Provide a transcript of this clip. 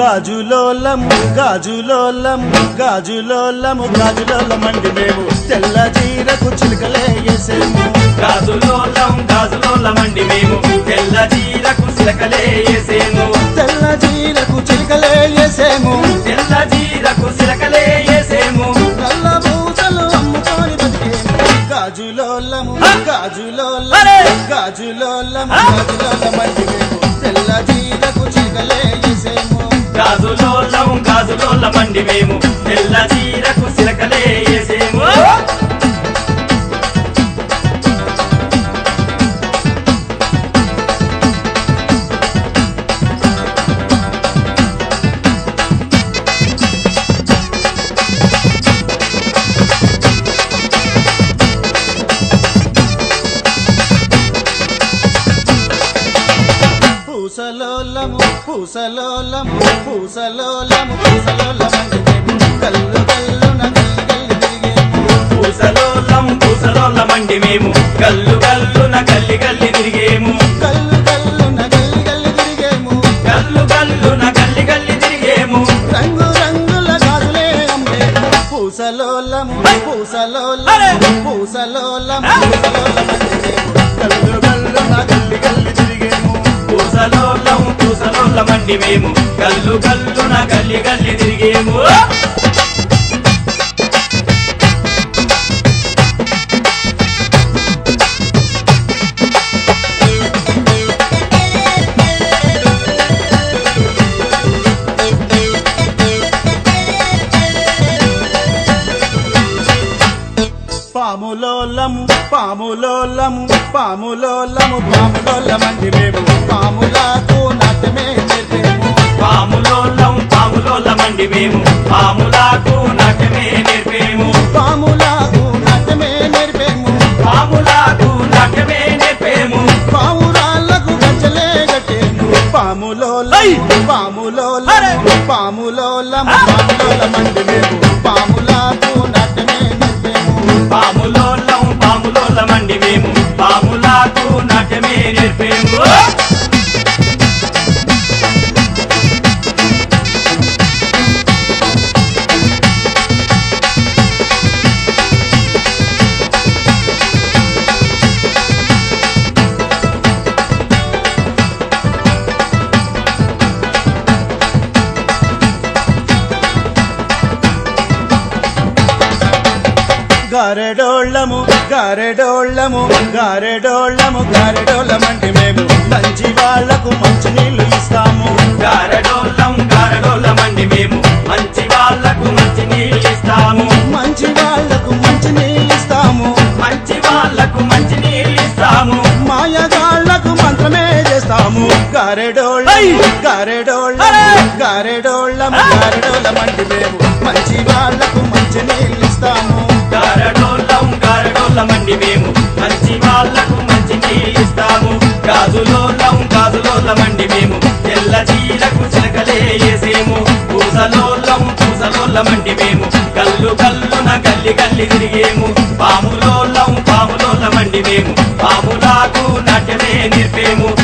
గాజులోలము గాజులోలము గాజులోలము గాజులోలమండి మేము తెల్ల జీరకు చిలుకలే వేసేము గాజులోలం గాజులోలమండి మేము తెల్ల చీరకు సిలకలే వేసేము తెల్ల జీరకు చిలుకలే వేసేము తెల్ల చీరకు సిలకలే వేసేము నల్ల పూసలు అమ్ముకొని బతికేము గాజులోలము గాజులోలము అరే! గాజులోలము గాజులోలమండి మేము తెల్ల జీరకు చిలుకలే వేసేము గాజులోలం గాజులోలమండి మేము తెల్ల చీరకు సిలకలే వేసేము పూసలోలము పూసలోలము పూసలోలము పూసలోలమండి మేము కల్లు కల్లున గల్లి తిరిగేము పూసలోలం పూసలోలమండి మేము గల్లు గల్లున గల్లి గల్లి తిరిగేము కల్లు కల్లున గల్లి గల్లి తిరిగేము గల్లు గల్లున గల్లి గల్లి తిరిగేము రంగు రంగుల గాజులే అమ్మేము పూసలోలము పూసలోలము పూసలోలము పూసలోలమండి మేము కల్లు కల్లున గల్లి గల్లి తిరిగేము పూసలోలం పూసలోలమండి మేము గల్లు గల్లున గల్లి గల్లి తిరిగేము పాములోలము పాములోలము పాములోలము పాములోలమండి మేము పాములకు నాట్యమే నేర్పేము పాములోలం పాములోలమండి మేము పాములకు నాట్యమే నేర్పేము పాములకు నాట్యమే నేర్పేము పాములకు నాట్యమే నేర్పేము పావురాళ్ళకు గచ్చలే కట్టేము పాములోలము పాములోలము పాములోలము పాములోలమండి మేము పాములకు నాట్యమే నేర్పేము పాములోలం పాములోలమండి మేము పాములకు నాట్యమే నేర్పేము గారెడోళ్ళము గారెడోళ్ళము గారెడోళ్ళము గారెడోళ్ళమండి మేము మంచి వాళ్లకు మంచి నీళ్లు ఇస్తాము గారడోలం గారడోలమండి మేము మంచి వాళ్ళకు మంచి నీళ్ళు ఇస్తాము మంచి వాళ్లకు మంచి నీళ్లు ఇస్తాము మంచి వాళ్ళకు మంచి నీళ్ళు ఇస్తాము మాయగాళ్లకు మంత్రమే చేస్తాము గారెడోళ్ళము గారెడోళ్ళము గారెడోళ్ళము గారెడోళ్ళమండి మేము మంచి వాళ్లకు మంచి నీళ్లు ఇస్తాము గారడోలం గారడోలమండి మేము మంచి వాళ్ళకు మంచి నీళ్ళు ఇస్తాము గాజులోలం గాజులోలమండి మేము తెల్ల చీరకు చిలకలే వేసేము పూసలోలం పూసలోలమండి మేము కల్లు కల్లున గల్లి గల్లి తిరిగేము పాములోలం పాములోలమండి మేము పాములాకు నాట్యమే నేర్పేము